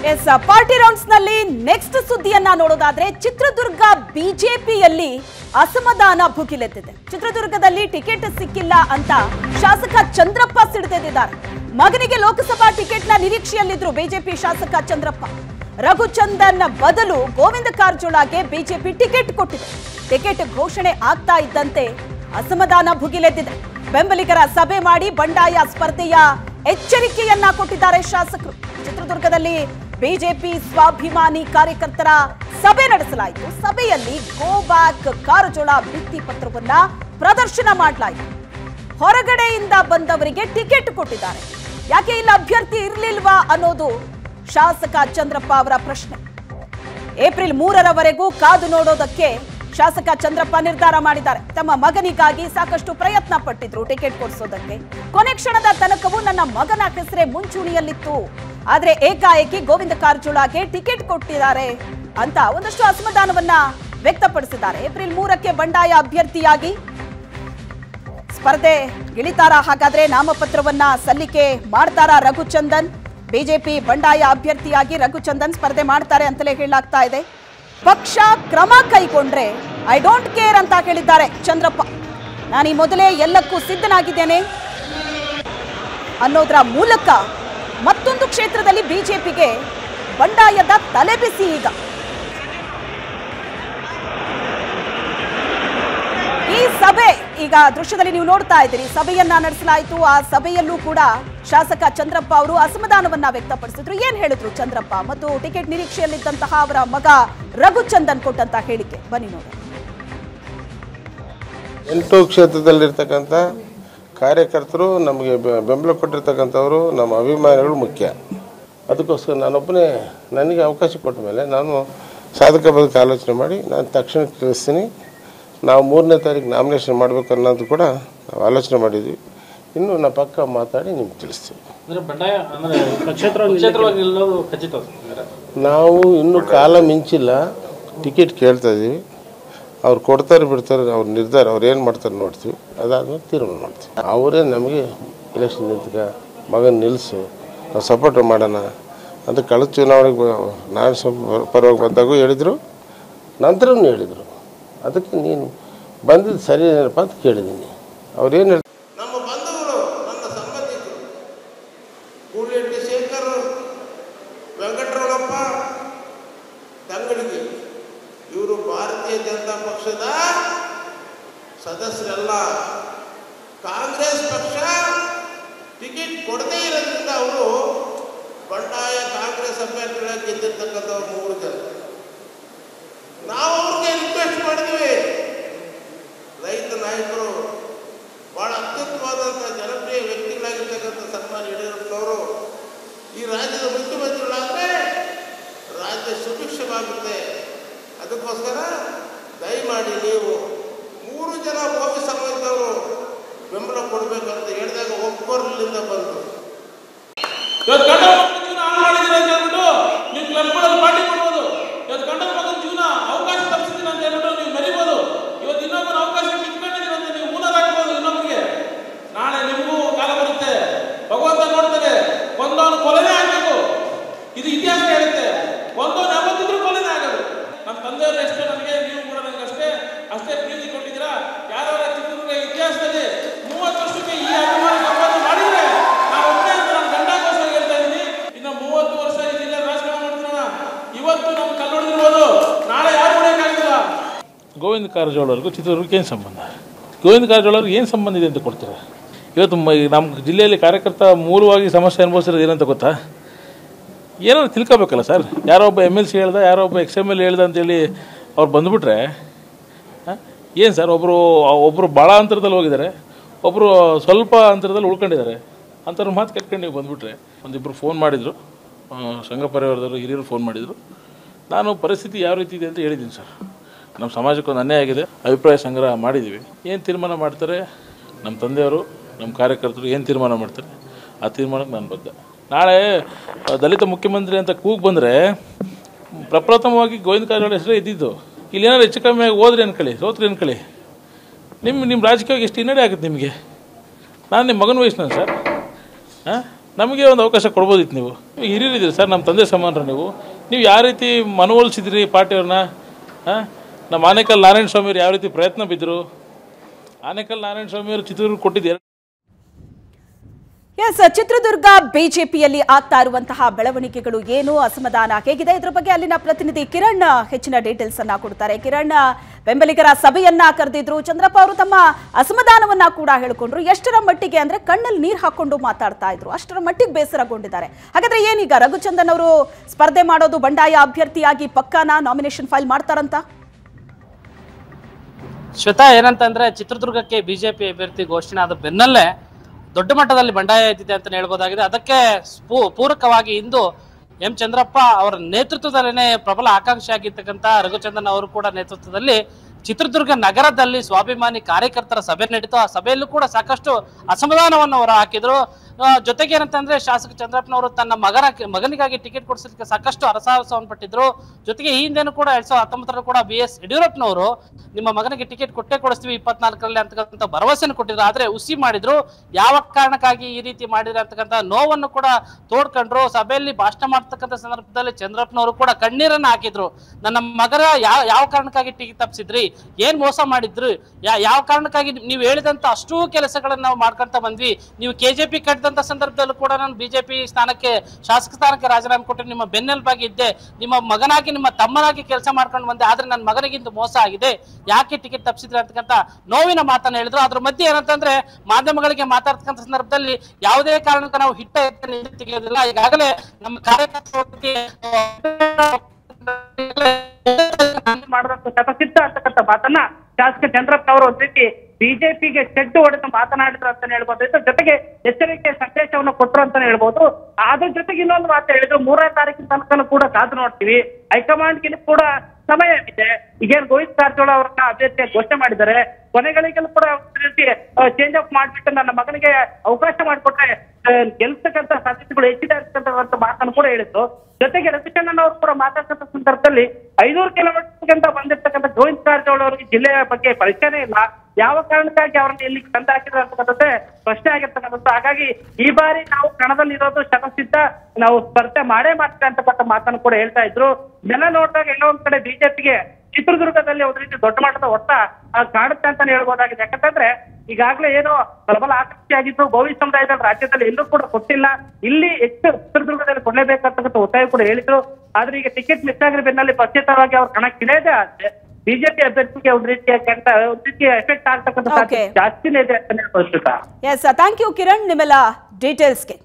S party rounds ನಲ್ಲಿ next ಸುದ್ದಿಯನ್ನ ನೋಡೋದಾದ್ರೆ ಚಿತ್ರದುರ್ಗ ಬಿಜೆಪಿಯಲ್ಲಿ ಅಸಮಾಧಾನ ಭುಗಿಲೆದ್ದಿದೆ ಚಿತ್ರದುರ್ಗದಲ್ಲಿ ಟಿಕೆಟ್ ಸಿಕ್ಕಿಲ್ಲ ಅಂತ ಶಾಸಕ ಚಂದ್ರಪ್ಪ ಸಿಡಿದೆದ್ದಿದ್ದಾರೆ ಮಗನಿಗೆ ಲೋಕಸಭಾ ಟಿಕೆಟ್ನ ನಿರೀಕ್ಷೆಯಲ್ಲಿದ್ರು ಬಿಜೆಪಿ ಶಾಸಕ ಚಂದ್ರಪ್ಪ ರಘುಚಂದನ್ ಬದಲು ಗೋವಿಂದ ಕಾರಜೋಳಗೆ ಬಿಜೆಪಿ ಟಿಕೆಟ್ ಕೊಟ್ಟಿದೆ ಟಿಕೆಟ್ ಘೋಷಣೆ ಆಗ್ತಾ ಇದ್ದಂತೆ ಅಸಮಾಧಾನ ಭುಗಿಲೆದ್ದಿದೆ ಬೆಂಬಲಿಗರ ಸಭೆ ಮಾಡಿ ಬಂಡಾಯ ಸ್ಪರ್ಧೆಯ ಎಚ್ಚರಿಕೆಯನ್ನ ಕೊಟ್ಟಿದ್ದಾರೆ ಶಾಸಕರು ಚಿತ್ರದುರ್ಗದಲ್ಲಿ ಬಿಜೆಪಿ ಸ್ವಾಭಿಮಾನಿ ಕಾರ್ಯಕರ್ತರ ಸಭೆ ನಡೆಸಲಾಯಿತು ಸಭೆಯಲ್ಲಿ ಗೋ ಬ್ಯಾಕ್ ಕಾರಜೋಳ ಭಿತ್ತಿ ಪತ್ರವನ್ನ ಪ್ರದರ್ಶನ ಮಾಡಲಾಯಿತು ಹೊರಗಡೆಯಿಂದ ಬಂದವರಿಗೆ ಟಿಕೆಟ್ ಕೊಟ್ಟಿದ್ದಾರೆ ಯಾಕೆ ಇಲ್ಲಿ ಅಭ್ಯರ್ಥಿ ಇರ್ಲಿಲ್ವಾ ಅನ್ನೋದು ಶಾಸಕ ಚಂದ್ರಪ್ಪ ಅವರ ಪ್ರಶ್ನೆ ಏಪ್ರಿಲ್ ಮೂರರವರೆಗೂ ಕಾದು ನೋಡೋದಕ್ಕೆ ಶಾಸಕ ಚಂದ್ರಪ್ಪ ನಿರ್ಧಾರ ಮಾಡಿದ್ದಾರೆ ತಮ್ಮ ಮಗನಿಗಾಗಿ ಸಾಕಷ್ಟು ಪ್ರಯತ್ನ ಪಟ್ಟಿದ್ರು ಟಿಕೆಟ್ ಕೊಡಿಸೋದಕ್ಕೆ ಕೊನೆ ಕ್ಷಣದ ತನಕವೂ ನನ್ನ ಮಗನ ಹೆಸರೇ ಮುಂಚೂಣಿಯಲ್ಲಿತ್ತು ಆದ್ರೆ ಏಕಾಏಕಿ ಗೋವಿಂದ ಕಾರಜೋಳಗೆ ಟಿಕೆಟ್ ಕೊಟ್ಟಿದ್ದಾರೆ ಅಂತ ಒಂದಷ್ಟು ಅಸಮಾಧಾನವನ್ನ ವ್ಯಕ್ತಪಡಿಸಿದ್ದಾರೆ ಏಪ್ರಿಲ್ ಮೂರಕ್ಕೆ ಬಂಡಾಯ ಅಭ್ಯರ್ಥಿಯಾಗಿ ಸ್ಪರ್ಧೆ ಇಳಿತಾರ ಹಾಗಾದ್ರೆ ನಾಮಪತ್ರವನ್ನ ಸಲ್ಲಿಕೆ ಮಾಡ್ತಾರ ರಘುಚಂದನ್ ಬಿಜೆಪಿ ಬಂಡಾಯ ಅಭ್ಯರ್ಥಿಯಾಗಿ ರಘುಚಂದನ್ ಸ್ಪರ್ಧೆ ಮಾಡ್ತಾರೆ ಅಂತಲೇ ಹೇಳಲಾಗ್ತಾ ಇದೆ ಪಕ್ಷ ಕ್ರಮ ಕೈಗೊಂಡ್ರೆ ಐ ಡೋಂಟ್ ಕೇರ್ ಅಂತ ಹೇಳಿದ್ದಾರೆ ಚಂದ್ರಪ್ಪ ನಾನು ಈ ಮೊದಲೇ ಎಲ್ಲಕ್ಕೂ ಸಿದ್ಧನಾಗಿದ್ದೇನೆ ಅನ್ನೋದರ ಮೂಲಕ ಮತ್ತೊಂದು ಕ್ಷೇತ್ರದಲ್ಲಿ ಬಿಜೆಪಿಗೆ ಬಂಡಾಯದ ತಲೆಬಿಸಿ ಈಗ ಈ ಸಭೆ ಈಗ ದೃಶ್ಯದಲ್ಲಿ ನೀವು ನೋಡ್ತಾ ಇದ್ದೀರಿ ಸಭೆಯನ್ನ ನಡೆಸಲಾಯಿತು ಆ ಸಭೆಯಲ್ಲೂ ಕೂಡ ಶಾಸಕ ಚಂದ್ರಪ್ಪ ಅವರು ಅಸಮಾಧಾನವನ್ನ ವ್ಯಕ್ತಪಡಿಸಿದ್ರು ಏನ್ ಹೇಳಿದ್ರು ಚಂದ್ರಪ್ಪ ಮತ್ತು ಟಿಕೆಟ್ ನಿರೀಕ್ಷೆಯಲ್ಲಿದ್ದಂತಹ ಅವರ ಮಗ ರಘುಚಂದನ್ ಕೊಟ್ಟಂತ ಹೇಳಿಕೆ ಬನ್ನಿ ನೋಡಿ ಎಂಟು ಕ್ಷೇತ್ರದಲ್ಲಿರ್ತಕ್ಕಂಥ ಕಾರ್ಯಕರ್ತರು ನಮಗೆ ಬೆ- ಬೆಂಬಲ ಕೊಟ್ಟಿರ್ತಕ್ಕಂಥವರು ನಮ್ಮ ಅಭಿಮಾನಿಗಳು ಮುಖ್ಯ ಅದಕ್ಕೋಸ್ಕರ ನಾನೊಬ್ಬನೇ ನನಗೆ ಅವಕಾಶ ಕೊಟ್ಟ ಮೇಲೆ ನಾನು ಸಾಧಕ ಬದುಕು ಆಲೋಚನೆ ಮಾಡಿ ನಾನು ತಕ್ಷಣ ತಿಳಿಸ್ತೀನಿ ನಾವು ಮೂರನೇ ತಾರೀಕು ನಾಮಿನೇಷನ್ ಮಾಡಬೇಕು ಅನ್ನೋದು ಕೂಡ ನಾವು ಆಲೋಚನೆ ಮಾಡಿದ್ವಿ ಇನ್ನು ನಾ ಪಕ್ಕ ಮಾತಾಡಿ ನಿಮ್ಗೆ ತಿಳಿಸ್ತೀವಿ ಅಂದ್ರೆ ಬಂಡಾಯ ಅಂದ್ರೆ ಕ್ಷೇತ್ರವಾಗಿ ಕ್ಷೇತ್ರವಾಗಿ ನಿಲ್ಲೋದು ಖಚಿತ ಸರ್. ನಾವು ಇನ್ನೂ ಕಾಲ ಮಿಂಚಿಲ್ಲ ಟಿಕೆಟ್ ಕೇಳ್ತಾ ಇದ್ದೀವಿ ಅವ್ರು ಕೊಡ್ತಾರೆ ಬಿಡ್ತಾರೆ ಅವ್ರ ನಿರ್ಧಾರ ಅವ್ರು ಏನು ಮಾಡ್ತಾರೆ ನೋಡ್ತೀವಿ ಅದಾದ್ಮೇಲೆ ತೀರ್ಮಾನ ಮಾಡ್ತೀವಿ ಅವರೇ ನಮಗೆ ಎಲೆಕ್ಷನ್ ನಿಂತ್ಕ ಮಗನ ನಿಲ್ಲಿಸು ನಾವು ಸಪೋರ್ಟ್ ಮಾಡೋಣ ಅಂತ ಕಳೆದ ಚುನಾವಣೆಗೆ ಬ- ನಾನು ಸ್ವಲ್ಪ ಪರವಾಗಿ ಬಂದಾಗೂ ಹೇಳಿದರು ನಂತರನೂ ಹೇಳಿದರು ಅದಕ್ಕೆ ನೀನು ಬಂದಿದ್ದು ಸರಿ ಏನಪ್ಪ ಅಂತ ಕೇಳಿದ್ದೀನಿ ಅವ್ರೇನು ಹೇಳ್ತಾರೆ ನಮ್ಮ ಬಂಧುಗಳು ನನ್ನ ಸಂಬಂಧಿಕರು ಕೂಡ್ಲೆಟ್ಟಿ ಶೇಖರ್ ವೆಂಕಟರಮಣಪ್ಪ ತಂಗಡಿಗೆ ಇವರು ಭಾರತೀಯ ಜನತಾ ಪಕ್ಷದ ಸದಸ್ಯರಲ್ಲ ಕಾಂಗ್ರೆಸ್ ಪಕ್ಷ ಟಿಕೆಟ್ ಕೊಡದೇ ಇರೋದ್ರಿಂದ ಅವರು ಬಂಡಾಯ ಕಾಂಗ್ರೆಸ್ ಅಭ್ಯರ್ಥಿಗಳಾಗಿ ಗೆದ್ದಿರ್ತಕ್ಕಂಥವ್ರು ಮೂರು ಜನ ನಾವು ಅವ್ರಿಗೆ ರಿಕ್ವೆಸ್ಟ್ ಮಾಡಿದ್ವಿ ರೈತ ನಾಯಕರು ಬಹಳ ಅತ್ಯುತ್ತಮವಾದಂಥ ಜನಪ್ರಿಯ ವ್ಯಕ್ತಿಗಳಾಗಿರ್ತಕ್ಕಂಥ ಸನ್ಮಾನ ಯಡಿಯೂರಪ್ಪನವರು ಈ ರಾಜ್ಯದ ಮುಖ್ಯಮಂತ್ರಿಗಳಾದರೆ ರಾಜ್ಯ ಸುಭಿಕ್ಷವಾಗುತ್ತೆ ಅದಕ್ಕೋಸ್ಕರ ದಯಮಾಡಿ ನೀವು ಮೂರು ಜನ ಹೋಗಿ ಸಮಾಜದವರು ಬೆಂಬಲ ಕೊಡಬೇಕಂತ ಹೇಳಿದಾಗ ಒಬ್ಬರಲ್ಲಿಂದ ಬಂದರು ಇವತ್ತು ಗಂಡನ ಮಕ್ಕಳ ಜೀವನ ಹಾಳು ಮಾಡಿದ್ದೀರ ಅಂತ ಹೇಳ್ಬಿಟ್ಟು ನೀವು ಕ್ಲಬ್ಗಳಲ್ಲಿ ಪಾರ್ಟಿ ಕೊಡ್ಬೋದು ಇವತ್ತು ಗಂಡನ ಮಗನ ಜೀವನ ಅವಕಾಶ ತಪ್ಪಿಸಿದ್ದೀನಿ ಅಂತ ಹೇಳ್ಬಿಟ್ಟು ನೀವು ಮರಿಬೋದು ಇವತ್ತು ಇನ್ನೊಬ್ಬನ ಅವಕಾಶ ಕಿತ್ಕೊಂಡಿದ್ದೀರ ಅಂತ ನೀವು ಮೂನರಾಗ್ಬೋದು ಇನ್ನೊಬ್ಬರಿಗೆ ನಾಳೆ ನಿಮಗೂ ಕಾಲ ಬರುತ್ತೆ ಭಗವಂತ ನೋಡ್ತಾರೆ ಒಂದವನು ಕೊಲೆನೇ ಆಗಬೇಕು ಇದು ಇತಿಹಾಸ ಹೇಳುತ್ತೆ ಒಂದವನು ಯಾವತ್ತಿದ್ರೂ ಕೊಲೆನೇ ಆಗೋದು ನಮ್ಮ ತಂದೆಯವರು ಎಷ್ಟೇ ನನಗೆ ನೀವು ಕೂಡ ನನಗೆ ಅಷ್ಟೇ ಅಷ್ಟೇ ಪ್ರೀತಿ ಕೊಟ್ಟಿದ್ದೀರಾ ಯಾರವರ ಚಿತ್ರದುರ್ಗ ಇತಿಹಾಸದಲ್ಲಿ ಮೂವತ್ತು ವರ್ಷಕ್ಕೆ ಈ ಅಭಿಮಾನ ಸಂಪಾದನೆ ಮಾಡಿದ್ರೆ ನಾವು ಒಬ್ಬನೇ ಅಂತ ನನ್ನ ಗಂಡಗೋಸ್ಕರ ಹೇಳ್ತಾ ಇದ್ದೀನಿ ಇನ್ನು ಮೂವತ್ತು ವರ್ಷ ಈ ಜಿಲ್ಲೆ ರಾಜಕಾರಣ ಮಾಡ್ತೀನಣ್ಣ ಇವತ್ತು ನಮ್ಗೆ ಕಲ್ಲೊಡೆದಿರ್ಬೋದು ನಾಳೆ ಯಾರು ಹೊಡೆಯಕ್ಕಾಗಿಲ್ಲ ಗೋವಿಂದ ಕಾರಜೋಳ ಅವ್ರಿಗೂ ಚಿತ್ರದುರ್ಗಕ್ಕೆ ಏನು ಸಂಬಂಧ ಗೋವಿಂದ ಕಾರಜೋಳ ಅವ್ರಿಗೆ ಏನು ಸಂಬಂಧ ಇದೆ ಅಂತ ಕೊಡ್ತೀರಾ ಇವತ್ತು ಮ- ಈ ನಮ್ಮ ಜಿಲ್ಲೆಯಲ್ಲಿ ಕಾರ್ಯಕರ್ತ ಮೂಲವಾಗಿ ಸಮಸ್ಯೆ ಅನುಭವಿಸಿರೋದು ಏನಂತ ಗೊತ್ತಾ ಏನಾದ್ರು ತಿಳ್ಕೊಬೇಕಲ್ಲ ಸರ್ ಯಾರೋ ಒಬ್ಬ ಎಮ್ ಎಲ್ ಸಿ ಹೇಳ್ದ ಯಾರೋ ಒಬ್ಬ ಎಕ್ಸ್ ಎಮ್ ಎಲ್ ಹೇಳ್ದ ಅಂತೇಳಿ ಅವ್ರು ಬಂದುಬಿಟ್ರೆ ಏನು ಸರ್ ಒಬ್ಬರು ಒಬ್ಬರು ಭಾಳ ಅಂತರದಲ್ಲಿ ಹೋಗಿದ್ದಾರೆ ಒಬ್ಬರು ಸ್ವಲ್ಪ ಅಂತರದಲ್ಲಿ ಉಳ್ಕೊಂಡಿದ್ದಾರೆ ಅಂಥವ್ರ ಮಾತು ಕಟ್ಕೊಂಡು ನೀವು ಬಂದುಬಿಟ್ರೆ ಒಂದಿಬ್ಬರು ಫೋನ್ ಮಾಡಿದರು ಸಂಘ ಪರಿವಾರದವರು ಹಿರಿಯರು ಫೋನ್ ಮಾಡಿದರು ನಾನು ಪರಿಸ್ಥಿತಿ ಯಾವ ರೀತಿ ಇದೆ ಅಂತ ಹೇಳಿದ್ದೀನಿ ಸರ್ ನಮ್ಮ ಸಮಾಜಕ್ಕೆ ಒಂದು ಅನ್ಯಾಯ ಆಗಿದೆ ಅಭಿಪ್ರಾಯ ಸಂಗ್ರಹ ಮಾಡಿದ್ದೀವಿ ಏನು ತೀರ್ಮಾನ ಮಾಡ್ತಾರೆ ನಮ್ಮ ತಂದೆಯವರು ನಮ್ಮ ಕಾರ್ಯಕರ್ತರು ಏನು ತೀರ್ಮಾನ ಮಾಡ್ತಾರೆ ಆ ತೀರ್ಮಾನಕ್ಕೆ ನಾನು ಬದ್ಧ ನಾಳೆ ಆ, ದಲಿತ ಮುಖ್ಯಮಂತ್ರಿ ಅಂತ ಕೂಗ್ ಬಂದರೆ ಪ್ರಪ್ರಥಮವಾಗಿ ಗೋವಿಂದ ಕಾರಜೋಳ ಹೆಸರೇ ಇದ್ದಿದ್ದು ಇಲ್ಲಿ ಏನಾದ್ರು ಹೆಚ್ಚು ಕಮ್ಮಿ ಆಗಿ ಹೋದ್ರಿ ಅನ್ಕೊಳ್ಳಿ ಸೋತ್ರಿ ಅನ್ಕೊಳ್ಳಿ ನಿಮ್ಮ ನಿಮ್ಮ ರಾಜಕೀಯವಾಗಿ ಎಷ್ಟು ಹಿನ್ನಡೆ ಆಗುತ್ತೆ ನಿಮಗೆ ನಾನು ನಿಮ್ಮ ಮಗನ ವಯಸ್ಸಿನ ಸರ್ ಹಾಂ ನಮಗೆ ಒಂದು ಅವಕಾಶ ಕೊಡ್ಬೋದಿತ್ತು ನೀವು ನೀವು ಹಿರಿಯರಿದ್ದೀರಿ ಸರ್ ನಮ್ಮ ತಂದೆ ಸಮಾನರು ನೀವು ನೀವು ಯಾವ ರೀತಿ ಮನವೊಲಿಸಿದ್ರಿ ಪಾರ್ಟಿಯವ್ರನ್ನ ಹಾಂ ನಮ್ಮ ಆನೇಕಲ್ ನಾರಾಯಣ ಸ್ವಾಮಿಯವ್ರು ಯಾವ ರೀತಿ ಪ್ರಯತ್ನ ಬಿದ್ದರು ಆನೇಕಲ್ ನಾರಾಯಣ ಸ್ವಾಮಿಯವರು ಚಿತ್ರದುರ್ಗ ಕೊಟ್ಟಿದ್ದು ಎರಡು ಎಸ್ ಚಿತ್ರದುರ್ಗ ಬಿಜೆಪಿಯಲ್ಲಿ ಆಗ್ತಾ ಇರುವಂತಹ ಬೆಳವಣಿಗೆಗಳು ಏನು ಅಸಮಾಧಾನ ಹೇಗಿದೆ ಇದ್ರ ಬಗ್ಗೆ ಅಲ್ಲಿನ ಪ್ರತಿನಿಧಿ ಕಿರಣ್ ಹೆಚ್ಚಿನ ಡೀಟೇಲ್ಸ್ ಅನ್ನ ಕೊಡ್ತಾರೆ ಕಿರಣ್ ಬೆಂಬಲಿಗರ ಸಭೆಯನ್ನ ಕರೆದಿದ್ರು ಚಂದ್ರಪ್ಪ ಅವರು ತಮ್ಮ ಅಸಮಾಧಾನವನ್ನ ಕೂಡ ಹೇಳ್ಕೊಂಡ್ರು ಎಷ್ಟರ ಮಟ್ಟಿಗೆ ಅಂದ್ರೆ ಕಣ್ಣಲ್ಲಿ ನೀರು ಹಾಕೊಂಡು ಮಾತಾಡ್ತಾ ಇದ್ರು ಅಷ್ಟರ ಮಟ್ಟಿಗೆ ಬೇಸರಗೊಂಡಿದ್ದಾರೆ ಹಾಗಾದ್ರೆ ಏನೀಗ ರಘುಚಂದನ್ ಅವರು ಸ್ಪರ್ಧೆ ಮಾಡೋದು ಬಂಡಾಯ ಅಭ್ಯರ್ಥಿಯಾಗಿ ಪಕ್ಕಾನ ನಾಮಿನೇಷನ್ ಫೈಲ್ ಮಾಡ್ತಾರಂತ ಶ್ವೇತಾ ಏನಂತಂದ್ರೆ ಚಿತ್ರದುರ್ಗಕ್ಕೆ ಬಿಜೆಪಿ ಅಭ್ಯರ್ಥಿ ಘೋಷಣೆ ಆದ ಬೆನ್ನಲ್ಲೇ ದೊಡ್ಡ ಮಟ್ಟದಲ್ಲಿ ಬಂಡಾಯ ಎದ್ದಿದೆ ಅಂತ ಹೇಳ್ಬೋದಾಗಿದೆ ಅದಕ್ಕೆ ಸ್ಪೂ- ಪೂರಕವಾಗಿ ಇಂದು ಎಂ ಚಂದ್ರಪ್ಪ ಅವರ ನೇತೃತ್ವದಲ್ಲೇನೆ ಪ್ರಬಲ ಆಕಾಂಕ್ಷಿ ಆಗಿರ್ತಕ್ಕಂಥ ರಘುಚಂದನ್ ಅವರು ಕೂಡ ನೇತೃತ್ವದಲ್ಲಿ ಚಿತ್ರದುರ್ಗ ನಗರದಲ್ಲಿ ಸ್ವಾಭಿಮಾನಿ ಕಾರ್ಯಕರ್ತರ ಸಭೆ ನಡೀತು ಆ ಸಭೆಯಲ್ಲೂ ಕೂಡ ಸಾಕಷ್ಟು ಅಸಮಾಧಾನವನ್ನು ಹೊರ ಹಾಕಿದ್ರು ಆ, ಜೊತೆಗೆ ಏನಂತಂದ್ರೆ ಶಾಸಕ ಚಂದ್ರಪ್ಪನವರು ತನ್ನ ಮಗನ ಮಗನಿಗಾಗಿ ಟಿಕೆಟ್ ಕೊಡಿಸಲಿಕ್ಕೆ ಸಾಕಷ್ಟು ಅರಸಾಹಸವನ್ನು ಪಟ್ಟಿದ್ರು ಜೊತೆಗೆ ಈ ಹಿಂದೆನೂ ಕೂಡ ಎರಡ್ ಸಾವಿರದ ಹತ್ತೊಂಬತ್ತರಲ್ಲಿ ಕೂಡ ಬಿ ಎಸ್ ಯಡಿಯೂರಪ್ಪನವರು ನಿಮ್ಮ ಮಗನಿಗೆ ಟಿಕೆಟ್ ಕೊಟ್ಟೇ ಕೊಡಿಸ್ತೀವಿ ಇಪ್ಪತ್ನಾಲ್ಕರಲ್ಲಿ ಅಂತಕ್ಕಂಥ ಭರವಸೆಯನ್ನು ಕೊಟ್ಟಿದ್ರು ಆದ್ರೆ ಹುಸಿ ಮಾಡಿದ್ರು ಯಾವ ಕಾರಣಕ್ಕಾಗಿ ಈ ರೀತಿ ಮಾಡಿದ್ರೆ ಅಂತಕ್ಕಂಥ ನೋವನ್ನು ಕೂಡ ತೋಡ್ಕೊಂಡ್ರು ಸಭೆಯಲ್ಲಿ ಭಾಷಣ ಮಾಡ್ತಕ್ಕಂಥ ಸಂದರ್ಭದಲ್ಲಿ ಚಂದ್ರಪ್ಪನವರು ಕೂಡ ಕಣ್ಣೀರನ್ನ ಹಾಕಿದ್ರು ನನ್ನ ಮಗರ ಯಾವ ಯಾವ ಕಾರಣಕ್ಕಾಗಿ ಟಿಕೆಟ್ ತಪ್ಪಿಸಿದ್ರಿ ಏನ್ ಮೋಸ ಮಾಡಿದ್ರು ಯಾ- ಯಾವ ಕಾರಣಕ್ಕಾಗಿ ನೀವು ಹೇಳಿದಂತ ಅಷ್ಟೂ ಕೆಲಸಗಳನ್ನ ನಾವು ಮಾಡ್ಕೊಂತ ಬಂದ್ವಿ ನೀವು ಕೆಜೆಪಿ ಕಟ್ಟಿದಂತ ಸಂದರ್ಭದಲ್ಲೂ ಕೂಡ ನಾನು ಬಿಜೆಪಿ ಸ್ಥಾನಕ್ಕೆ ಶಾಸಕ ಸ್ಥಾನಕ್ಕೆ ರಾಜೀನಾಮೆ ಕೊಟ್ಟು ನಿಮ್ಮ ಬೆನ್ನೆಲುಬಾಗಿ ಇದ್ದೆ ನಿಮ್ಮ ಮಗನಾಗಿ ನಿಮ್ಮ ತಮ್ಮನಾಗಿ ಕೆಲಸ ಮಾಡ್ಕೊಂಡು ಬಂದೆ ಆದ್ರೆ ನನ್ನ ಮಗನಿಗಿಂತ ಮೋಸ ಆಗಿದೆ ಯಾಕೆ ಟಿಕೆಟ್ ತಪ್ಪಿಸಿದ್ರೆ ಅಂತಕ್ಕಂಥ ನೋವಿನ ಮಾತನ್ನ ಹೇಳಿದ್ರು ಅದ್ರ ಮಧ್ಯೆ ಏನಂತಂದ್ರೆ ಮಾಧ್ಯಮಗಳಿಗೆ ಮಾತಾಡ್ತಕ್ಕಂಥ ಸಂದರ್ಭದಲ್ಲಿ ಯಾವುದೇ ಕಾರಣಕ್ಕೂ ನಾವು ಹಿಟ್ಟ ಎತ್ತ ನಿಂತು ತೆಗೆಯೋದಿಲ್ಲ ಈಗಾಗಲೇ ನಮ್ಮ ಕಾರ್ಯಕರ್ತರಿಗೆ ಮಾಡೋದಕ್ಕೆ ಶತಸಿದ್ಧ ಅಂತಕ್ಕಂಥ ಮಾತನ್ನ ಶಾಸಕ ಚಂದ್ರಪ್ಪ ಅವರು ಒಂದ್ ರೀತಿ ಬಿಜೆಪಿಗೆ ಚೆಡ್ಡು ಹೊಡೆದು ಮಾತನಾಡಿದ್ರು ಅಂತ ಹೇಳ್ಬೋದು ಇದ್ರ ಜೊತೆಗೆ ಎಚ್ಚರಿಕೆ ಸಂದೇಶವನ್ನು ಕೊಟ್ಟರು ಅಂತಾನೆ ಹೇಳ್ಬೋದು ಅದ್ರ ಜೊತೆಗೆ ಇನ್ನೊಂದು ಮಾತು ಹೇಳಿದ್ರು ಮೂರನೇ ತಾರೀಕಿನ ತನಕ ಕೂಡ ಕಾದು ನೋಡ್ತೀವಿ ಹೈಕಮಾಂಡ್ಗೆ ಕೂಡ ಸಮಯ ಇದೆ ಈಗೇನ್ ಗೋವಿಂದ್ ಕಾರಜೋಳ ಅವರನ್ನ ಅಭ್ಯರ್ಥಿ ಘೋಷಣೆ ಮಾಡಿದ್ದಾರೆ ಕೊನೆಗಳಿಗೆಲ್ಲ ಕೂಡ ಒಂದ್ ರೀತಿ ಚೇಂಜ್ ಅಪ್ ಮಾಡ್ಬಿಟ್ಟು ನನ್ನ ಮಗನಿಗೆ ಅವಕಾಶ ಮಾಡಿಕೊಟ್ರೆ ಆ, ಗೆಲ್ತಕ್ಕಂತ ಸಾಧ್ಯತೆಗಳು ಹೆಚ್ಚಿದೆ ಅಂತಕ್ಕಂಥ ಮಾತನ್ನು ಕೂಡ ಹೇಳಿದ್ರು ಜೊತೆಗೆ ರವಿಚಂದ್ರನ್ ಅವರು ಕೂಡ ಮಾತಾಡ್ತಕ್ಕಂಥ ಸಂದರ್ಭದಲ್ಲಿ ಐನೂರು ಕಿಲೋಮೀಟರ್ಗಿಂತ ಬಂದಿರ್ತಕ್ಕಂಥ ಗೋವಿಂದ ಕಾರಜೋಳ ಅವರಿಗೆ ಜಿಲ್ಲೆಯ ಬಗ್ಗೆ ಪರಿಚಯನೇ ಇಲ್ಲ ಯಾವ ಕಾರಣಕ್ಕಾಗಿ ಅವರನ್ನ ಇಲ್ಲಿ ತಂದು ಹಾಕಿದ್ರು ಅಂತಕ್ಕಂಥದ್ದೇ ಪ್ರಶ್ನೆ ಆಗಿರ್ತಕ್ಕಂಥದ್ದು ಹಾಗಾಗಿ ಈ ಬಾರಿ ನಾವು ಕಣದಲ್ಲಿ ಇರೋದು ಶತಸಿದ್ಧ ನಾವು ಸ್ಪರ್ಧೆ ಮಾಡೇ ಮಾಡ್ತೇವೆ ಅಂತಕ್ಕಂಥ ಮಾತನ್ನು ಕೂಡ ಹೇಳ್ತಾ ಇದ್ರು ಇದೆಲ್ಲ ನೋಡಿದಾಗ ಎಲ್ಲೋ ಒಂದ್ ಕಡೆ ಬಿಜೆಪಿಗೆ ಚಿತ್ರದುರ್ಗದಲ್ಲಿ ಒಂದ್ ರೀತಿ ದೊಡ್ಡ ಮಟ್ಟದ ಒತ್ತ ಆ, ಕಾಡುತ್ತೆ ಅಂತಾನೆ ಹೇಳ್ಬೋದಾಗಿದೆ ಯಾಕಂತಂದ್ರೆ ಈಗಾಗಲೇ ಏನೋ ಪ್ರಬಲ ಆಸಕ್ತಿ ಆಗಿತ್ತು ಭವಿಷ್ಯ ಸಮುದಾಯದಲ್ಲಿ ರಾಜ್ಯದಲ್ಲಿ ಎಲ್ಲೂ ಕೂಡ ಕೊಟ್ಟಿಲ್ಲ ಇಲ್ಲಿ ಹೆಚ್ಚು ಚಿತ್ರದುರ್ಗದಲ್ಲಿ ಕೊಡಲೇಬೇಕಂತಕ್ಕಂಥ ಒತ್ತಾಯ ಕೂಡ ಹೇಳಿದ್ರು ಆದ್ರೆ ಈಗ ಟಿಕೆಟ್ ಮಿಸ್ ಆಗಿರೋ ಬೆನ್ನಲ್ಲಿ ಪಕ್ಷೇತರವಾಗಿ ಅವ್ರ ಕಣಕ್ಕಿಳಿಯದೇ ಆದ್ರೆ ಬಿಜೆಪಿ ಅಭ್ಯರ್ಥಿಗೆ ಒಂದ್ ರೀತಿಯ ಕೆಟ್ಟ ಒಂದ್ ರೀತಿಯ ಎಫೆಕ್ಟ್ ಆಗ್ತಕ್ಕಂಥ ಸಾಧ್ಯತೆ Okay. ಜಾಸ್ತಿನೇ ಇದೆ ಅಂತ ಹೇಳ್ಬೋದು ಎಸ್ ಥ್ಯಾಂಕ್ ಯು ಕಿರಣ್ ನಿಮ್ಮೆಲ್ಲ ಡೀಟೇಲ್ಸ್ಗೆ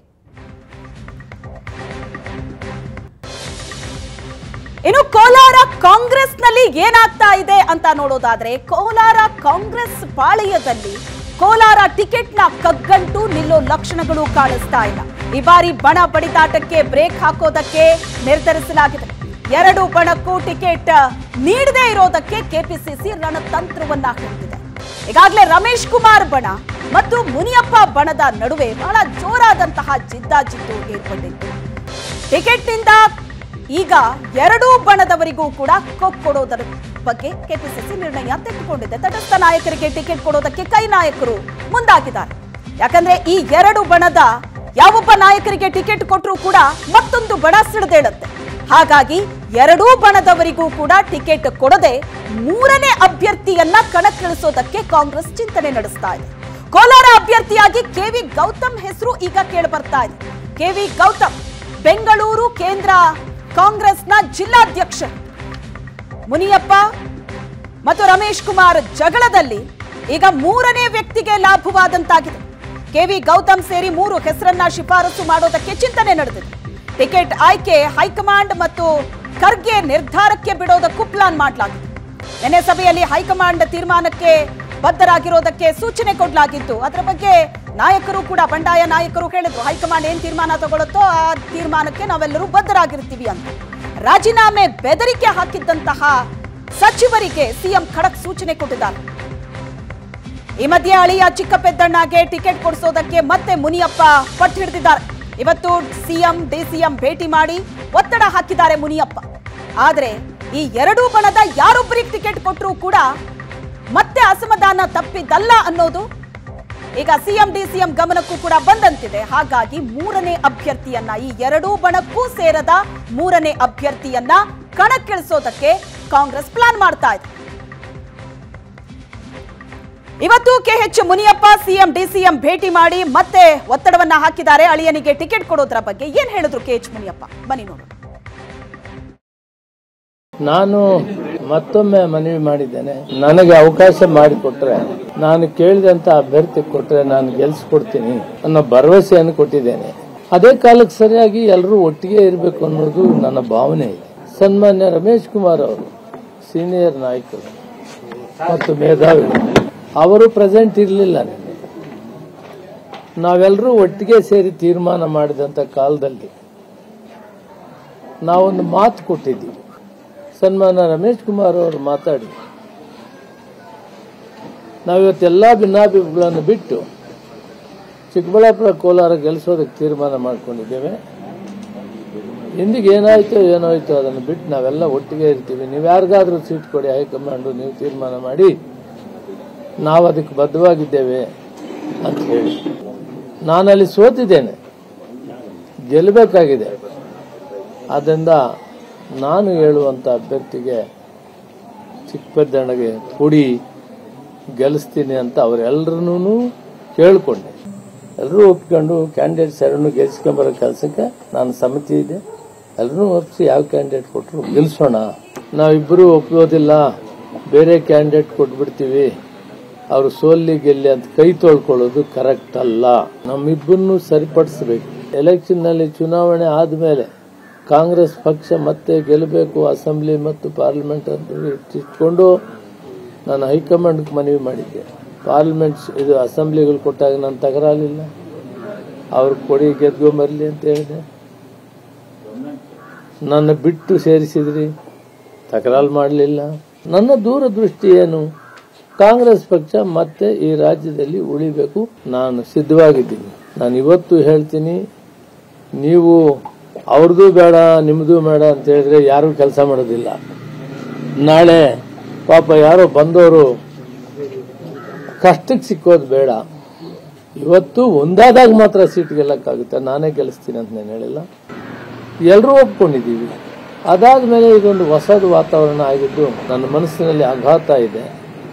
ಇನ್ನು ಕೋಲಾರ ಕಾಂಗ್ರೆಸ್ನಲ್ಲಿ ಏನಾಗ್ತಾ ಇದೆ ಅಂತ ನೋಡೋದಾದ್ರೆ ಕೋಲಾರ ಕಾಂಗ್ರೆಸ್ ಪಾಳೆಯದಲ್ಲಿ ಕೋಲಾರ ಟಿಕೆಟ್ನ ಕಗ್ಗಂಟು ನಿಲ್ಲೋ ಲಕ್ಷಣಗಳು ಕಾಣಿಸ್ತಾ ಇಲ್ಲ ಈ ಬಾರಿ ಬಣ ಬಡಿದಾಟಕ್ಕೆ ಬ್ರೇಕ್ ಹಾಕೋದಕ್ಕೆ ನಿರ್ಧರಿಸಲಾಗಿದೆ ಎರಡು ಬಣಕ್ಕೂ ಟಿಕೆಟ್ ನೀಡದೇ ಇರೋದಕ್ಕೆ ಕೆಪಿಸಿಸಿ ರಣತಂತ್ರವನ್ನ ಹಿಡಿದಿದೆ ಈಗಾಗಲೇ ರಮೇಶ್ ಕುಮಾರ್ ಬಣ ಮತ್ತು ಮುನಿಯಪ್ಪ ಬಣದ ನಡುವೆ ಬಹಳ ಜೋರಾದಂತಹ ಜಿದ್ದಾಜಿದ್ದು ಏರ್ಪಟ್ಟಿತ್ತು ಟಿಕೆಟ್ನಿಂದ ಈಗ ಎರಡೂ ಬಣದವರಿಗೂ ಕೂಡ ಕೊಕ್ ಕೊಡೋದರ ಬಗ್ಗೆ ಕೆಪಿಸಿಸಿ ನಿರ್ಣಯ ತೆಗೆದುಕೊಂಡಿದೆ ತಟಸ್ಥ ನಾಯಕರಿಗೆ ಟಿಕೆಟ್ ಕೊಡೋದಕ್ಕೆ ಕೈ ನಾಯಕರು ಮುಂದಾಗಿದ್ದಾರೆ ಯಾಕಂದ್ರೆ ಈ ಎರಡು ಬಣದ ಯಾವೊಬ್ಬ ನಾಯಕರಿಗೆ ಟಿಕೆಟ್ ಕೊಟ್ಟರೂ ಕೂಡ ಮತ್ತೊಂದು ಬಣ ಸಿಡಿದೇಳುತ್ತೆ ಹಾಗಾಗಿ ಎರಡೂ ಬಣದವರಿಗೂ ಕೂಡ ಟಿಕೆಟ್ ಕೊಡದೆ ಮೂರನೇ ಅಭ್ಯರ್ಥಿಯನ್ನ ಕಣಕ್ಕಿಳಿಸೋದಕ್ಕೆ ಕಾಂಗ್ರೆಸ್ ಚಿಂತನೆ ನಡೆಸ್ತಾ ಇದೆ ಕೋಲಾರ ಅಭ್ಯರ್ಥಿಯಾಗಿ ಕೆವಿ ಗೌತಮ್ ಹೆಸರು ಈಗ ಕೇಳಿಬರ್ತಾ ಇದೆ ಕೆವಿ ಗೌತಮ್ ಬೆಂಗಳೂರು ಕೇಂದ್ರ ಕಾಂಗ್ರೆಸ್ನ ಜಿಲ್ಲಾಧ್ಯಕ್ಷ ಮುನಿಯಪ್ಪ ಮತ್ತು ರಮೇಶ್ ಕುಮಾರ್ ಜಗಳದಲ್ಲಿ ಈಗ ಮೂರನೇ ವ್ಯಕ್ತಿಗೆ ಲಾಭವಾದಂತಾಗಿದೆ ಕೆವಿ ಗೌತಮ್ ಸೇರಿ ಮೂರು ಹೆಸರನ್ನ ಶಿಫಾರಸು ಮಾಡೋದಕ್ಕೆ ಚಿಂತನೆ ನಡೆದಿದೆ ಟಿಕೆಟ್ ಆಯ್ಕೆ ಹೈಕಮಾಂಡ್ ಮತ್ತು ಖರ್ಗೆ ನಿರ್ಧಾರಕ್ಕೆ ಬಿಡೋದಕ್ಕೂ ಪ್ಲಾನ್ ಮಾಡಲಾಗಿದೆ ನಿನ್ನೆ ಸಭೆಯಲ್ಲಿ ಹೈಕಮಾಂಡ್ ತೀರ್ಮಾನಕ್ಕೆ ಬದ್ಧರಾಗಿರೋದಕ್ಕೆ ಸೂಚನೆ ಕೊಡಲಾಗಿತ್ತು ಅದರ ಬಗ್ಗೆ ನಾಯಕರು ಕೂಡ ಬಂಡಾಯ ನಾಯಕರು ಹೇಳಿದ್ರು ಹೈಕಮಾಂಡ್ ಏನ್ ತೀರ್ಮಾನ ತಗೊಳುತ್ತೋ ಆ ತೀರ್ಮಾನಕ್ಕೆ ನಾವೆಲ್ಲರೂ ಬದ್ಧರಾಗಿರ್ತೀವಿ ಅಂತ ರಾಜೀನಾಮೆ ಬೆದರಿಕೆ ಹಾಕಿದ್ದಂತಹ ಸಚಿವರಿಗೆ ಸಿಎಂ ಖಡಕ್ ಸೂಚನೆ ಕೊಟ್ಟಿದ್ದಾರೆ ಈ ಮಧ್ಯೆ ಅಳಿಯ ಚಿಕ್ಕ ಪೆದ್ದಣ್ಣಗೆ ಟಿಕೆಟ್ ಕೊಡಿಸೋದಕ್ಕೆ ಮತ್ತೆ ಮುನಿಯಪ್ಪ ಪಟ್ಟು ಹಿಡಿದಿದ್ದಾರೆ ಇವತ್ತು ಸಿಎಂ ಡಿಸಿಎಂ ಭೇಟಿ ಮಾಡಿ ಒತ್ತಡ ಹಾಕಿದ್ದಾರೆ ಮುನಿಯಪ್ಪ ಆದ್ರೆ ಈ ಎರಡೂ ಬಣದ ಯಾರೊಬ್ಬರಿಗೆ ಟಿಕೆಟ್ ಕೊಟ್ಟರೂ ಕೂಡ ಮತ್ತೆ ಅಸಮಾಧಾನ ತಪ್ಪಿದ್ದಲ್ಲ ಅನ್ನೋದು ಈಗ ಸಿಎಂ ಡಿಸಿಎಂ ಗಮನಕ್ಕೂ ಕೂಡ ಬಂದಂತಿದೆ ಹಾಗಾಗಿ ಮೂರನೇ ಅಭ್ಯರ್ಥಿಯನ್ನ ಈ ಎರಡೂ ಬಣಕ್ಕೂ ಸೇರದ ಮೂರನೇ ಅಭ್ಯರ್ಥಿಯನ್ನ ಕಣಕ್ಕಿಳಿಸೋದಕ್ಕೆ ಕಾಂಗ್ರೆಸ್ ಪ್ಲಾನ್ ಮಾಡ್ತಾ ಇದೆ ಇವತ್ತು ಕೆಎಚ್ ಮುನಿಯಪ್ಪ ಸಿಎಂ ಡಿಸಿಎಂ ಭೇಟಿ ಮಾಡಿ ಮತ್ತೆ ಒತ್ತಡವನ್ನ ಹಾಕಿದ್ದಾರೆ ಅಳಿಯನಿಗೆ ಟಿಕೆಟ್ ಕೊಡೋದ್ರ ಬಗ್ಗೆ ಏನ್ ಹೇಳಿದ್ರು ಕೆಎಚ್ ಮುನಿಯಪ್ಪ ಬನ್ನಿ ನೋಡೋಣ ನಾನು ಮತ್ತೊಮ್ಮೆ ಮನವಿ ಮಾಡಿದ್ದೇನೆ ನನಗೆ ಅವಕಾಶ ಮಾಡಿಕೊಟ್ರೆ ನಾನು ಕೇಳಿದಂತ ಅಭ್ಯರ್ಥಿ ಕೊಟ್ರೆ ನಾನು ಗೆಲ್ಸ್ಕೊಡ್ತೀನಿ ಅನ್ನೋ ಭರವಸೆಯನ್ನು ಕೊಟ್ಟಿದ್ದೇನೆ ಅದೇ ಕಾಲಕ್ಕೆ ಸರಿಯಾಗಿ ಎಲ್ಲರೂ ಒಟ್ಟಿಗೆ ಇರಬೇಕು ಅನ್ನೋದು ನನ್ನ ಭಾವನೆ ಇದೆ ಸನ್ಮಾನ್ಯ ರಮೇಶ್ ಕುಮಾರ್ ಅವರು ಸೀನಿಯರ್ ನಾಯಕರು ಮತ್ತು ಮೇಧಾವಿ ಅವರು ಪ್ರೆಸೆಂಟ್ ಇರಲಿಲ್ಲ ನಿನ್ನೆ ನಾವೆಲ್ಲರೂ ಒಟ್ಟಿಗೆ ಸೇರಿ ತೀರ್ಮಾನ ಮಾಡಿದಂಥ ಕಾಲದಲ್ಲಿ ನಾವೊಂದು ಮಾತು ಕೊಟ್ಟಿದ್ದೀವಿ ಸನ್ಮಾನ ರಮೇಶ್ ಕುಮಾರ್ ಅವರು ಮಾತಾಡಿ ನಾವಿವತ್ತೆಲ್ಲ ಭಿನ್ನಾಭಿಪ್ರಾಯಗಳನ್ನು ಬಿಟ್ಟು ಚಿಕ್ಕಬಳ್ಳಾಪುರ ಕೋಲಾರ ಗೆಲ್ಲಿಸೋದಕ್ಕೆ ತೀರ್ಮಾನ ಮಾಡ್ಕೊಂಡಿದ್ದೇವೆ ಹಿಂದಿಗೆ ಏನಾಯ್ತೋ ಏನಾಯ್ತೋ ಅದನ್ನು ಬಿಟ್ಟು ನಾವೆಲ್ಲ ಒಟ್ಟಿಗೆ ಇರ್ತೀವಿ ನೀವು ಯಾರಿಗಾದ್ರೂ ಸೀಟ್ ಕೊಡಿ ಹೈಕಮಾಂಡು ನೀವು ತೀರ್ಮಾನ ಮಾಡಿ ನಾವು ಅದಕ್ಕೆ ಬದ್ಧವಾಗಿದ್ದೇವೆ ಅಂತ ಹೇಳಿ ನಾನಲ್ಲಿ ಸೋತಿದ್ದೇನೆ ಗೆಲ್ಲಬೇಕಾಗಿದೆ ಆದ್ದರಿಂದ ನಾನು ಹೇಳುವಂಥ ಅಭ್ಯರ್ಥಿಗೆ ಚಿಕ್ಕಪೆದ್ದಣ್ಣಗೆ ಕೊಡಿ ಗೆಲ್ಲಿಸ್ತೀನಿ ಅಂತ ಅವರೆಲ್ಲರನ್ನೂ ಕೇಳಿಕೊಂಡೆ ಎಲ್ಲರೂ ಒಪ್ಕೊಂಡು ಕ್ಯಾಂಡಿಡೇಟ್ಸ್ ಎರಡನ್ನೂ ಗೆಲ್ಸ್ಕೊಂಬರೋ ಕೆಲಸಕ್ಕೆ ನಾನು ಸಮಿತಿ ಇದೆ ಎಲ್ಲರೂ ಒಪ್ಪಿಸಿ ಯಾವ ಕ್ಯಾಂಡಿಡೇಟ್ ಕೊಟ್ಟರು ಗೆಲ್ಸೋಣ ನಾವಿಬ್ಬರು ಒಪ್ಪೋದಿಲ್ಲ ಬೇರೆ ಕ್ಯಾಂಡಿಡೇಟ್ ಕೊಟ್ಬಿಡ್ತೀವಿ ಅವರು ಸೋಲ್ಲಿ ಗೆಲ್ಲಿ ಅಂತ ಕೈ ತೊಳ್ಕೊಳ್ಳೋದು ಕರೆಕ್ಟ್ ಅಲ್ಲ ನಮ್ಮಿಬ್ಬರನ್ನು ಸರಿಪಡಿಸಬೇಕು ಎಲೆಕ್ಷನ್ನಲ್ಲಿ ಚುನಾವಣೆ ಆದಮೇಲೆ ಕಾಂಗ್ರೆಸ್ ಪಕ್ಷ ಮತ್ತೆ ಗೆಲ್ಲಬೇಕು ಅಸೆಂಬ್ಲಿ ಮತ್ತು ಪಾರ್ಲಿಮೆಂಟ್ ಅಂತ ಇಟ್ಕೊಂಡು ನಾನು ಹೈಕಮಾಂಡ್ಗೆ ಮನವಿ ಮಾಡಿದ್ದೆ ಪಾರ್ಲಿಮೆಂಟ್ ಇದು ಅಸೆಂಬ್ಲಿಗಳು ಕೊಟ್ಟಾಗ ನಾನು ತಗರಾಲಿಲ್ಲ ಅವ್ರು ಕೊಡಿ ಗೆದ್ಕೊಂಬರ್ಲಿ ಅಂತ ಹೇಳಿದೆ ನನ್ನ ಬಿಟ್ಟು ಸೇರಿಸಿದ್ರಿ ತಕರಾರು ಮಾಡಲಿಲ್ಲ ನನ್ನ ದೂರದೃಷ್ಟಿ ಏನು ಕಾಂಗ್ರೆಸ್ ಪಕ್ಷ ಮತ್ತೆ ಈ ರಾಜ್ಯದಲ್ಲಿ ಉಳಿಬೇಕು ನಾನು ಸಿದ್ಧವಾಗಿದ್ದೀನಿ ನಾನು ಇವತ್ತು ಹೇಳ್ತೀನಿ ನೀವು ಅವ್ರದ್ದು ಬೇಡ ನಿಮ್ಮದು ಬೇಡ ಅಂತ ಹೇಳಿದ್ರೆ ಯಾರೂ ಕೆಲಸ ಮಾಡೋದಿಲ್ಲ ನಾಳೆ ಪಾಪ ಯಾರೋ ಬಂದವರು ಕಷ್ಟಕ್ಕೆ ಸಿಕ್ಕೋದು ಬೇಡ ಇವತ್ತು ಒಂದಾದಾಗ ಮಾತ್ರ ಸೀಟ್ ಗೆಲ್ಲಕ್ಕಾಗುತ್ತೆ ನಾನೇ ಗೆಲ್ಲಿಸ್ತೀನಿ ಅಂತ ನಾನು ಹೇಳಿಲ್ಲ ಎಲ್ಲರೂ ಒಪ್ಕೊಂಡಿದ್ದೀವಿ ಅದಾದ್ಮೇಲೆ ಇದೊಂದು ಹೊಸದು ವಾತಾವರಣ ಆಗಿದ್ದು ನನ್ನ ಮನಸ್ಸಿನಲ್ಲಿ ಆಘಾತ ಇದೆ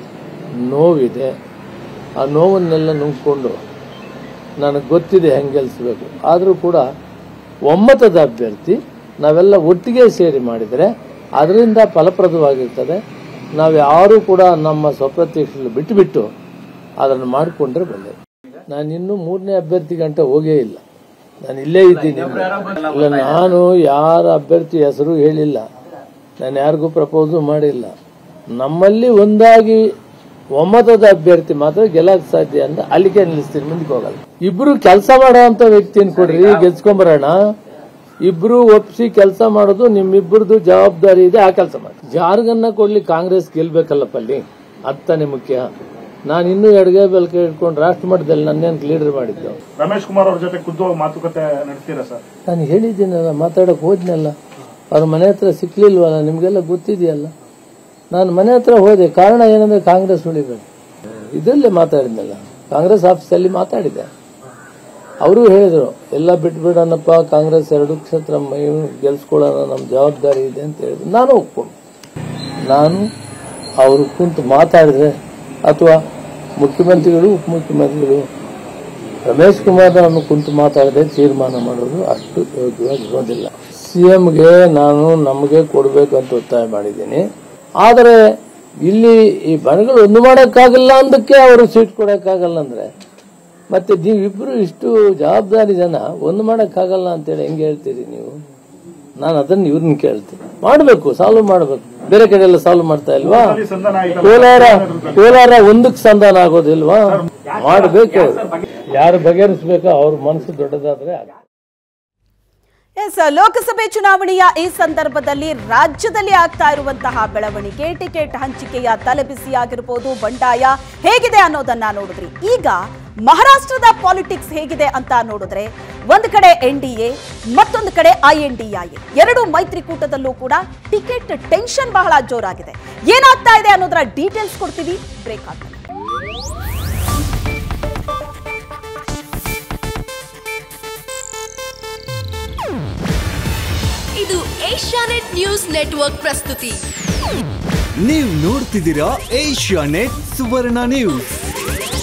ನೋವಿದೆ ಆ ನೋವನ್ನೆಲ್ಲ ನುಂಗ್ಕೊಂಡು ನನಗೆ ಗೊತ್ತಿದೆ ಹೆಂಗೆ ಗೆಲ್ಲಿಸ್ಬೇಕು ಆದರೂ ಕೂಡ ಒಮ್ಮತದ ಅಭ್ಯರ್ಥಿ ನಾವೆಲ್ಲ ಒಟ್ಟಿಗೆ ಸೇರಿ ಮಾಡಿದರೆ ಅದರಿಂದ ಫಲಪ್ರದವಾಗಿರ್ತದೆ ನಾವು ಯಾರೂ ಕೂಡ ನಮ್ಮ ಸ್ವಪ್ರತ್ಯಕ್ಷ ಬಿಟ್ಟುಬಿಟ್ಟು ಅದನ್ನು ಮಾಡಿಕೊಂಡ್ರೆ ಒಳ್ಳೆಯದು ನಾನು ಇನ್ನೂ ಮೂರನೇ ಅಭ್ಯರ್ಥಿ ಗಂಟೆ ಹೋಗೇ ಇಲ್ಲ ನಾನು ಇಲ್ಲೇ ಇದ್ದೀನಿ ಇಲ್ಲ ನಾನು ಯಾರ ಅಭ್ಯರ್ಥಿ ಹೆಸರು ಹೇಳಿಲ್ಲ ನಾನು ಯಾರಿಗೂ ಪ್ರಪೋಸು ಮಾಡಿಲ್ಲ ನಮ್ಮಲ್ಲಿ ಒಂದಾಗಿ ಒಮ್ಮತದ ಅಭ್ಯರ್ಥಿ ಮಾತ್ರ ಗೆಲ್ಲಕ್ ಸಾಧ್ಯ ಅಂತ ಅಲ್ಲಿಗೆ ನಿಲ್ಲಿಸ್ತೀನಿ ಮುಂದಕ್ಕೆ ಹೋಗಲ್ಲ ಇಬ್ರು ಕೆಲಸ ಮಾಡುವಂತ ವ್ಯಕ್ತಿನ ಕೊಡ್ರಿ ಗೆಲ್ಸ್ಕೊಂಬರೋಣ ಇಬ್ರು ಒಪ್ಸಿ ಕೆಲಸ ಮಾಡೋದು ನಿಮ್ಮಿಬ್ಬರದು ಜವಾಬ್ದಾರಿ ಇದೆ ಆ ಕೆಲಸ ಮಾಡಿ ಜಾರ್ಗನ್ನ ಕೊಡ್ಲಿ ಕಾಂಗ್ರೆಸ್ ಗೆಲ್ಬೇಕಲ್ಲಪ್ಪ ಅಲ್ಲಿ ಅರ್ಥನೇ ಮುಖ್ಯ ನಾನು ಇನ್ನೂ ಎಡಗೈ ಬೆಲ್ಕೆ ಇಟ್ಕೊಂಡು ರಾಷ್ಟ್ರ ಮಟ್ಟದಲ್ಲಿ ನನ್ನೇನು ಲೀಡರ್ ಮಾಡಿದ್ದು ರಮೇಶ್ ಕುಮಾರ್ ಅವ್ರ ಜೊತೆ ಖುದ್ದು ಮಾತುಕತೆ ನಡೆಸ್ತೀರಾ ಸರ್ ನಾನು ಹೇಳಿದ್ದೀನಲ್ಲ ಮಾತಾಡಕ್ ಹೋದ್ನಲ್ಲ ಅವ್ರ ಮನೆ ಹತ್ರ ಸಿಕ್ಲಿಲ್ವಲ್ಲ ನಿಮ್ಗೆಲ್ಲ ಗೊತ್ತಿದೆಯಲ್ಲ ನಾನು ಮನೆ ಹತ್ರ ಹೋದೆ ಕಾರಣ ಏನಂದ್ರೆ ಕಾಂಗ್ರೆಸ್ ಉಳಿಬೇಕು ಇದರಲ್ಲೇ ಮಾತಾಡಿದ್ನಲ್ಲ ಕಾಂಗ್ರೆಸ್ ಆಫೀಸಲ್ಲಿ ಮಾತಾಡಿದೆ ಅವರು ಹೇಳಿದ್ರು ಎಲ್ಲ ಬಿಟ್ಬಿಡೋಣಪ್ಪ ಕಾಂಗ್ರೆಸ್ ಎರಡು ಕ್ಷೇತ್ರ ಮೈ ಗೆಲ್ಸ್ಕೊಳ್ಳೋಣ ನಮ್ಮ ಜವಾಬ್ದಾರಿ ಇದೆ ಅಂತ ಹೇಳಿದ್ರು ನಾನು ಒಪ್ಕೊಂಡು ನಾನು ಅವರು ಕುಂತು ಮಾತಾಡಿದ್ರೆ ಅಥವಾ ಮುಖ್ಯಮಂತ್ರಿಗಳು ಉಪಮುಖ್ಯಮಂತ್ರಿಗಳು ರಮೇಶ್ ಕುಮಾರ್ ಅವರನ್ನು ಕುಂತು ಮಾತಾಡದೆ ತೀರ್ಮಾನ ಮಾಡೋದು ಅಷ್ಟು ಯೋಗ್ಯವಾಗಿರೋದಿಲ್ಲ ಸಿಎಂಗೆ ನಾನು ನಮಗೆ ಕೊಡಬೇಕಂತ ಒತ್ತಾಯ ಮಾಡಿದ್ದೀನಿ ಆದರೆ ಇಲ್ಲಿ ಈ ಬಣಗಳು ಒಂದು ಮಾಡೋಕ್ಕಾಗಲ್ಲ ಅಂದಕ್ಕೆ ಅವರು ಸೀಟ್ ಕೊಡೋಕ್ಕಾಗಲ್ಲ ಅಂದ್ರೆ ಮತ್ತೆ ನೀವಿಬ್ರು ಇಷ್ಟು ಜವಾಬ್ದಾರಿ ಜನ ಒಂದು ಮಾಡೋಕ್ಕಾಗಲ್ಲ ಅಂತೇಳಿ ಹೆಂಗೆ ಹೇಳ್ತೀರಿ ನೀವು ನಾನು ಅದನ್ನ ಇವ್ರನ್ನ ಕೇಳ್ತೀನಿ ಮಾಡಬೇಕು ಸಾಲ್ವ್ ಮಾಡಬೇಕು ಬೇರೆ ಕಡೆ ಎಲ್ಲ ಸಾಲ್ವ್ ಮಾಡ್ತಾ ಇಲ್ವಾ ಸಂಧಾನ ಆಯ್ತಲ್ಲ? ಕೋಲಾರ ಕೋಲಾರ ಒಂದಕ್ಕೆ ಸಂಧಾನ ಆಗೋದಿಲ್ವಾ ಮಾಡಬೇಕು ಯಾರು ಬಗೆಹರಿಸ್ಬೇಕೋ ಅವ್ರ ಮನಸ್ಸು ದೊಡ್ಡದಾದ್ರೆ ಆಗುತ್ತೆ. ಎಸ್ ಲೋಕಸಭೆ ಚುನಾವಣೆಯ ಈ ಸಂದರ್ಭದಲ್ಲಿ ರಾಜ್ಯದಲ್ಲಿ ಆಗ್ತಾ ಇರುವಂತಹ ಬೆಳವಣಿಗೆ ಟಿಕೆಟ್ ಹಂಚಿಕೆಯ ತಲೆಬಿಸಿಯಾಗಿರ್ಬೋದು ಬಂಡಾಯ ಹೇಗಿದೆ ಅನ್ನೋದನ್ನ ನೋಡಿದ್ರಿ ಈಗ ಮಹಾರಾಷ್ಟ್ರದ ಪಾಲಿಟಿಕ್ಸ್ ಹೇಗಿದೆ ಅಂತ ನೋಡಿದ್ರೆ ಒಂದು ಕಡೆ ಎನ್ ಡಿ ಎ ಮತ್ತೊಂದು ಕಡೆ ಐ ಎನ್ ಡಿ ಐ ಎರಡು ಮೈತ್ರಿಕೂಟದಲ್ಲೂ ಕೂಡ ಟಿಕೆಟ್ ಟೆನ್ಷನ್ ಬಹಳ ಜೋರಾಗಿದೆ ಏನಾಗ್ತಾ ಇದೆ ಅನ್ನೋದರ ಡೀಟೇಲ್ಸ್ ಕೊಡ್ತೀವಿ ಬ್ರೇಕ್ ಆಗ್ತದೆ ಏಷ್ಯಾನೆಟ್ ನ್ಯೂಸ್ ನೆಟ್ವರ್ಕ್ ಪ್ರಸ್ತುತಿ ನೀವು ನೋಡ್ತಿದ್ದೀರಾ ಏಷ್ಯಾ ನೆಟ್ ಸುವರ್ಣ ನ್ಯೂಸ್